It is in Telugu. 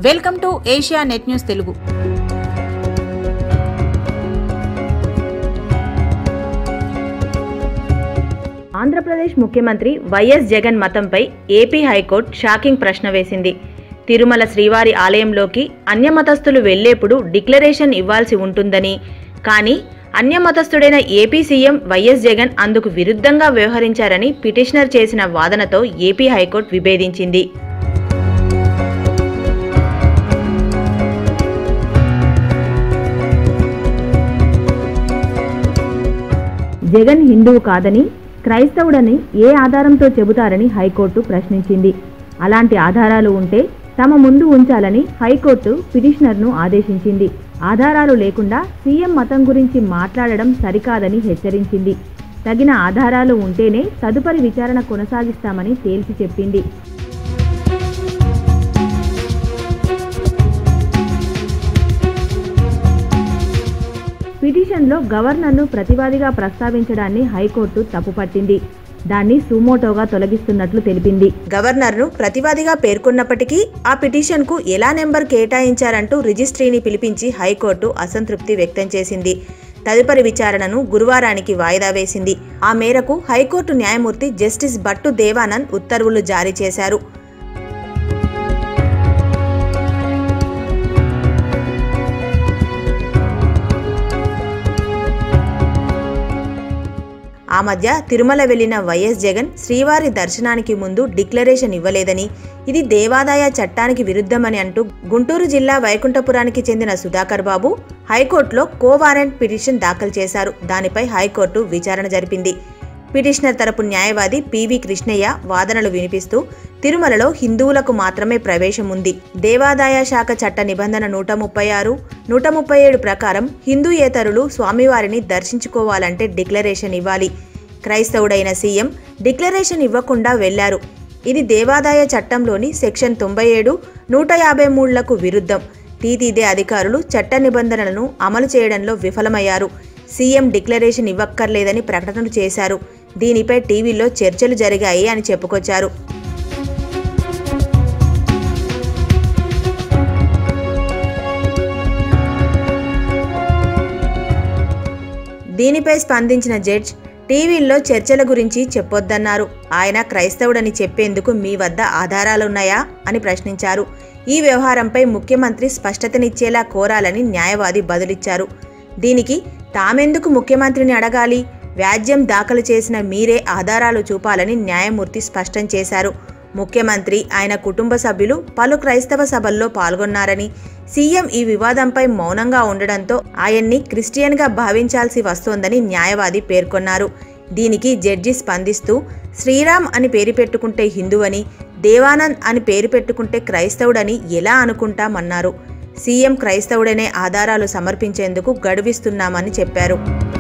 welcome to Asianet news Telugu Andhra Pradesh ముఖ్యమంత్రి వైఎస్ జగన్ మతంపై ఏపీ హైకోర్టు షాకింగ్ ప్రశ్న వేసింది తిరుమల శ్రీవారి ఆలయంలోకి అన్యమతస్థులు వెళ్లేప్పుడు డిక్లరేషన్ ఇవ్వాల్సి ఉంటుందని కానీ అన్యమతస్థుడైన ఏపీ సీఎం వైఎస్ జగన్ అందుకు విరుద్ధంగా వ్యవహరించారని పిటిషనర్ చేసిన వాదనతో ఏపీ హైకోర్టు విభేదించింది జగన్ హిందువు కాదని క్రైస్తవుడని ఏ ఆధారంతో చెబుతారని హైకోర్టు ప్రశ్నించింది అలాంటి ఆధారాలు ఉంటే తమ ముందు ఉంచాలని హైకోర్టు పిటిషనర్ను ఆదేశించింది ఆధారాలు లేకుండా సీఎం మతం గురించి మాట్లాడడం సరికాదని హెచ్చరించింది తగిన ఆధారాలు ఉంటేనే తదుపరి విచారణ కొనసాగిస్తామని తేల్చి చెప్పింది పిటిషన్లో గవర్నర్ను ప్రతివాదిగా ప్రస్తావించడాన్ని హైకోర్టు తప్పుపట్టింది దాన్ని సుమోటోగా తొలగిస్తున్నట్లు తెలిపింది గవర్నర్ను ప్రతివాదిగా పేర్కొన్నప్పటికీ ఆ పిటిషన్కు ఎలా నెంబర్ కేటాయించారంటూ రిజిస్ట్రీని పిలిపించి హైకోర్టు అసంతృప్తి వ్యక్తం చేసింది తదుపరి విచారణను గురువారానికి వాయిదా వేసింది ఆ మేరకు హైకోర్టు న్యాయమూర్తి జస్టిస్ భట్టు దేవానంద్ ఉత్తర్వులు జారీ చేశారు ఆ మధ్య తిరుమల వెళ్లిన వైఎస్ జగన్ శ్రీవారి దర్శనానికి ముందు డిక్లరేషన్ ఇవ్వలేదని ఇది దేవాదాయ చట్టానికి విరుద్ధమని అంటూ గుంటూరు జిల్లా వైకుంఠపురానికి చెందిన సుధాకర్ బాబు హైకోర్టులో కో వారెంట్ పిటిషన్ దాఖలు చేశారు దానిపై హైకోర్టు విచారణ జరిపింది పిటిషనర్ తరపు న్యాయవాది పివి కృష్ణయ్య వాదనలు వినిపిస్తూ తిరుమలలో హిందువులకు మాత్రమే ప్రవేశం ఉంది దేవాదాయ శాఖ చట్ట నిబంధన నూట ముప్పై ఆరు నూట ముప్పై ఏడు ప్రకారం హిందూయేతరులు స్వామివారిని దర్శించుకోవాలంటే డిక్లరేషన్ ఇవ్వాలి క్రైస్తవుడైన సీఎం డిక్లరేషన్ ఇవ్వకుండా వెళ్లారు ఇది దేవాదాయ చట్టంలోని సెక్షన్ తొంభై ఏడు నూట యాభై మూడులకు విరుద్ధం టీటీదే అధికారులు చట్ట నిబంధనలను అమలు చేయడంలో విఫలమయ్యారు సీఎం డిక్లరేషన్ ఇవ్వక్కర్లేదని ప్రకటనలు చేశారు దీనిపై టీవీలో చర్చలు జరిగాయి అని చెప్పుకొచ్చారు దీనిపై స్పందించిన జడ్జ్ టీవీల్లో చర్చల గురించి చెప్పొద్దన్నారు ఆయన క్రైస్తవుడని చెప్పేందుకు మీ వద్ద ఆధారాలున్నాయా అని ప్రశ్నించారు ఈ వ్యవహారంపై ముఖ్యమంత్రి స్పష్టతనిచ్చేలా కోరాలని న్యాయవాది బదులిచ్చారు దీనికి తామెందుకు ముఖ్యమంత్రిని అడగాలి వ్యాజ్యం దాఖలు చేసిన మీరే ఆధారాలు చూపాలని న్యాయమూర్తి స్పష్టం చేశారు ముఖ్యమంత్రి ఆయన కుటుంబ సభ్యులు పలు క్రైస్తవ సభల్లో పాల్గొన్నారని సీఎం ఈ వివాదంపై మౌనంగా ఉండడంతో ఆయన్ని క్రిస్టియన్గా భావించాల్సి వస్తోందని న్యాయవాది పేర్కొన్నారు దీనికి జడ్జి స్పందిస్తూ శ్రీరామ్ అని పేరు పెట్టుకుంటే హిందువని దేవానంద్ అని పేరు పెట్టుకుంటే క్రైస్తవుడని ఎలా అనుకుంటామన్నారు సీఎం క్రైస్తవుడనే ఆధారాలు సమర్పించేందుకు గడువిస్తున్నామని చెప్పారు